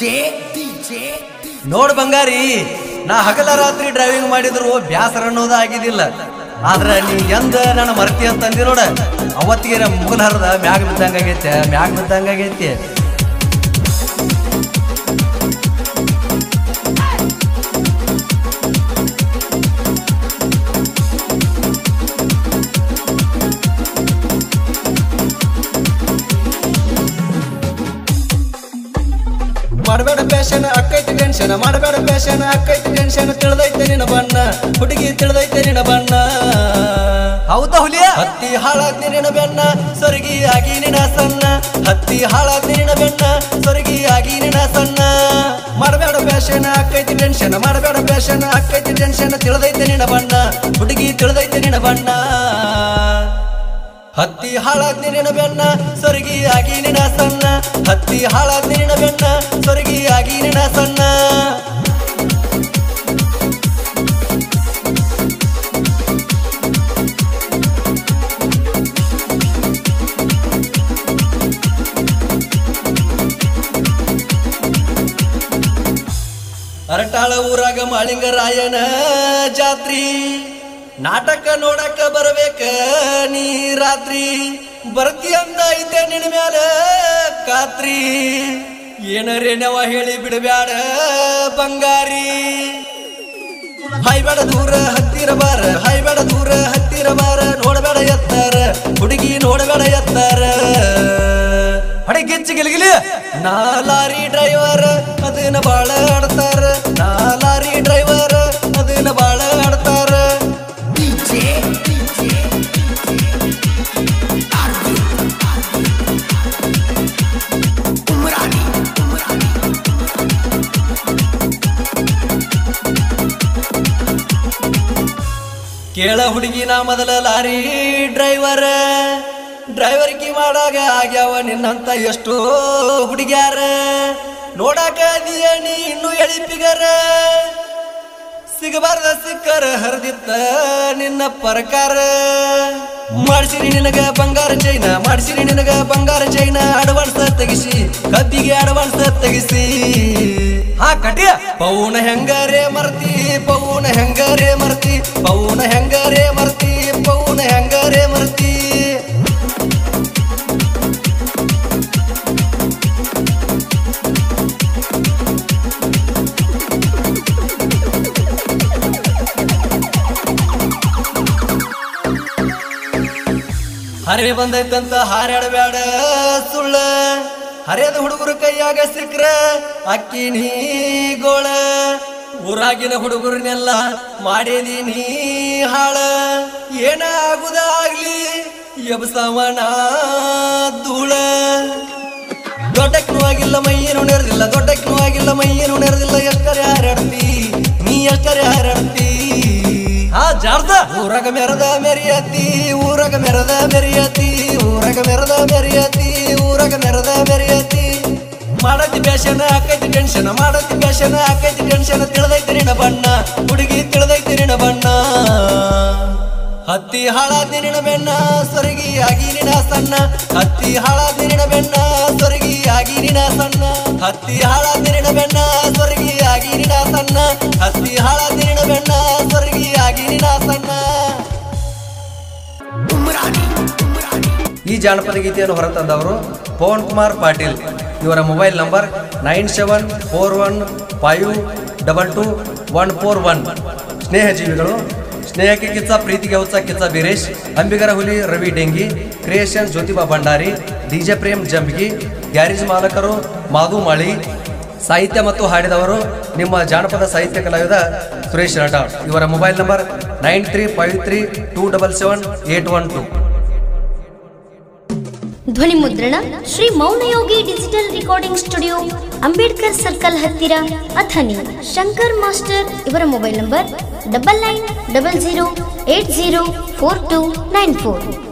ನೋಡ್ ಬಂಗಾರಿ ನಾ ಹಗಲ ರಾತ್ರಿ ಡ್ರೈವಿಂಗ್ ಮಾಡಿದ್ರು ಬ್ಯಾಸರ ಅನ್ನೋದು ಆಗಿದ್ದಿಲ್ಲ ಆದ್ರ ನೀ ಎಂದ ನನ್ನ ಮರ್ತಿ ಅಂತಂದಿ ನೋಡ ಅವತ್ತಿಗೆ ನಮ್ಮ ಮುಗಲ್ ಹರದ ಮ್ಯಾಗ ಬಿದ್ದಂಗ ಆಗೈತೆ ಮ್ಯಾಗ ಬಿದ್ದಂಗ ಆಗೈತಿ ಮಾಡಬೇಡ ಪ್ಯಾಶನ್ ಅಕ್ಕೈತಿ ಟೆನ್ಷನ್ ಮಾಡಬೇಡ ಪ್ಯಾಶನ್ ಅಕ್ಕೈತಿ ಟೆನ್ಷನ್ ತಿಳಿದೈತೆ ನಿನ್ನ ಬಣ್ಣ ಹುಡುಗಿ ತಿಳಿದೈತೆ ನಿನ್ನ ಬಣ್ಣ ಹೌದಾ ಹುಲಿಯ ಹತ್ತಿ ಹಾಳಾಗ್ತಿ ನಿನ್ನ ಬೆನ್ನ ಸೊರಗಿ ಆಗಿ ನಿನ್ನ ಸಣ್ಣ ಹತ್ತಿ ಹಾಳಾಗ್ತಿ ನಿನ್ನ ಬೆನ್ನ ಸೊರಗಿ ಆಗಿ ನಿನ್ನ ಸಣ್ಣ ಮಾಡಬೇಡ ಪ್ಯಾಶನ್ ಅಕ್ಕೈತಿ ಟೆನ್ಷನ್ ಮಾಡಬೇಡ ಪ್ಯಾಶನ್ ಅಕ್ಕೈತಿ ಟೆನ್ಷನ್ ತಿಳಿದೈತೆ ನಿನ್ನ ಬಣ್ಣ ಹುಡುಗಿ ತಿಳಿದೈತೆ ನಿನ್ನ ಬಣ್ಣ ಹತ್ತಿ ಹಾಳಾಗ್ತಿ ನಿನ್ನ ಬೆನ್ನ ಸೊರಗಿ ಆಗಿ ನಿನ್ನ ಸಣ್ಣ ಹತ್ತಿ ಹಾಳಾಗ್ತಿ ನಿನ್ನ ಬೆನ್ನ ಸೊರಗಿ ಆಗಿ ನಿನ್ನ ಸಣ್ಣ ಅರಟಾಳ ಊರಾಗ ಮಾಳಿಂಗರಾಯನ ಜಾತ್ರಿ ನಾಟಕ ನೋಡಕ ಬರಬೇಕ ನೀ ರಾತ್ರಿ ಬರ್ತಿ ಅಂತ ಐತೆ ನಿನ್ನ ಮ್ಯಾಲ ಖಾತ್ರಿ ಏನರೇ ನೆವ ಹೇಳಿ ಬಿಡಬ್ಯಾಡ ಬಂಗಾರಿ ಹಾಯ್ಬೇಡ ದೂರ ಹತ್ತಿರ ಬಾರ ಹಾಯ್ಬೇಡ ದೂರ ಹತ್ತಿರ ಬಾರ ನೋಡಬೇಡ ಎತ್ತಾರ ಹುಡುಗಿ ನೋಡಬೇಡ ಎತ್ತಾರ ಹೊಡೆ ಗಿಚ್ಚಿ ಗಿಲ್ಗಿಲಿ ನಾ ಲಾರಿ ಡ್ರೈವರ್ ಅದನ್ನ ಬಾಳ ಆಡ್ತಾರ ನಾ ಲಾರಿ ಡ್ರೈವರ್ ಅದನ್ನ ಬಾಳ ಆಡ್ತಾರ ಕೇಳ ಹುಡುಗಿ ನಾ ಮೊದಲ ಲಾರಿ ಡ್ರೈವರ್ ಡ್ರೈವರ್ಗಿ ಮಾಡಾಗ ಆಗ್ಯಾವ ನಿನ್ನಂತ ಎಷ್ಟೋ ಹುಡುಗ್ಯಾರ ನೋಡಾಕ ನೀ ನೀ ಇನ್ನೂ ಎಳಿಪಿಗರ ಸಿಗಬಾರ್ದ ಸಿಕ್ಕರ ಹರಿದಿತ್ತ ನಿನ್ನ ಪರಕಾರ ಮಾಡ್ಸಿರಿ ನಿನಗ ಬಂಗಾರ ಚೈನ ಮಾಡ್ಸಿರಿ ನಿನಗ ಬಂಗಾರ ಚೈನ ಅಡ್ವಾನ್ಸ್ ತೆಗಿಸಿ ಕಬ್ಬಿಗೆ ಅಡ್ವಾನ್ಸ್ ತೆಗಿಸಿ ಹಾ ಕಟಿಯ ಪೌನ ಹೆಂಗರೇ ಮರ್ತಿ ಪೌನ ಹೆಂಗರೇ ಮರ್ತಿ ಪೌನ ಹೆಂಗರೇ ಮರ್ತಿ ಪೌನ ಹೆಂಗರೇ ಮರ್ತಿ ಹರೆ ಬಂದೈತಂತ ಹಾರಾಡಬೇಡ ಸುಳ್ಳ ಹರಿಯದ ಹುಡುಗರು ಕೈಯಾಗ ಸಿಕ್ರ ಅಕ್ಕಿ ನೀಗೋಳ ಊರಾಗಿನ ಹುಡುಗರನ್ನೆಲ್ಲ ಮಾಡಿದೀನಿ ಹಾಳ ಏನ ಆಗುದಾಗ್ಲಿ ಎಬ್ಸವನ ಧೂಳ ದೊಡ್ಡಕ್ಕೂ ಆಗಿಲ್ಲ ಮೈಯೇನು ನೆರೆದಿಲ್ಲ ದೊಡ್ಡಕ್ಕೂ ಆಗಿಲ್ಲ ಮೈಯೇನು ನೆರೆದಿಲ್ಲ ಎಷ್ಟರೆ ಹಾರಾಡ್ತಿ ನೀ ಎಷ್ಟರೆ ಹಾರಾಡ್ತಿ ಹಾ ಜಾರ್ದ ಊರಗ ಮೆರದ ಮೆರಿಯತಿ ಊರಗ ಮೆರದ ಮೆರಿಯತಿ ಊರಗ ಮೆರದ ಮೆರಿಯತಿ ಊರಗ ಮೆರದ ಮೆರಿಯತಿ ಮಾಡತಿ ಬ್ಯಾಶನ ಆಕೈತಿ ಟೆನ್ಷನ್ ಮಾಡತಿ ಬ್ಯಾಶನ ಆಕೈತಿ ಟೆನ್ಷನ್ ತಿಳಿದೈತಿ ನಿನ್ನ ಬಣ್ಣ ಹುಡುಗಿ ತಿಳಿದೈತಿ ನಿನ್ನ ಬಣ್ಣ ಹತ್ತಿ ಹಾಳಾದಿ ನಿನ್ನ ಬೆನ್ನ ಸೊರಗಿ ಆಗಿ ನಿನ್ನ ಸಣ್ಣ ಹತ್ತಿ ಹಾಳಾದಿ ನಿನ್ನ ಬೆನ್ನ ಸೊರಗಿ ಆಗಿ ನಿನ್ನ ಸಣ್ಣ ಹತ್ತಿ ಹಾಳಾದಿ ನಿನ್ನ ಬೆನ್ನ ಸೊರಗಿ ಆಗಿ ನಿನ್ನ ಸಣ್ಣ ಹತ್ತಿ ಹಾಳಾದಿ ನಿನ್ನ ಬೆನ್ನ ಸೊರಗಿ ಆಗಿ ನಿನ್ನ ಸಣ್ಣ ಈ ಜಾನಪದ ಗೀತೆಯನ್ನು ಹೊರತಂದವರು ಪವನ್ ಕುಮಾರ್ ಪಾಟೀಲ್ ಇವರ mobile number nine seven four one five double two one four one ಸ್ನೇಹಜೀವಿಗಳು ಸ್ನೇಹಕ್ಕೆ ಕಿಚ್ಚ ಪ್ರೀತಿಗೆ ಹುಚ್ಚ Kichcha Beeresh Ambigara Huli Ravi Dengi creation Jyotiba Bhandari DJ Prem Jambigi garage ಮಾಲಕರು ಮಾಧು ಮಾಳಿ ಸಾಹಿತ್ಯ ಮತ್ತು ಹಾಡಿದವರು ನಿಮ್ಮ ಜಾನಪದ ಸಾಹಿತ್ಯ ಕಲಾವಿದ ಸುರೇಶ್ ನಟಾಳ್ ಇವರ mobile number nine three five three two double seven eight one two ಧ್ವನಿ ಮುದ್ರಣ Shri Mounayogi digital recording studio Ambedkar circle ಹತ್ತಿರ ಅಥಣಿ ಶಂಕರ್ ಮಾಸ್ಟರ್ ಇವರ mobile number double nine double zero eight zero four two nine four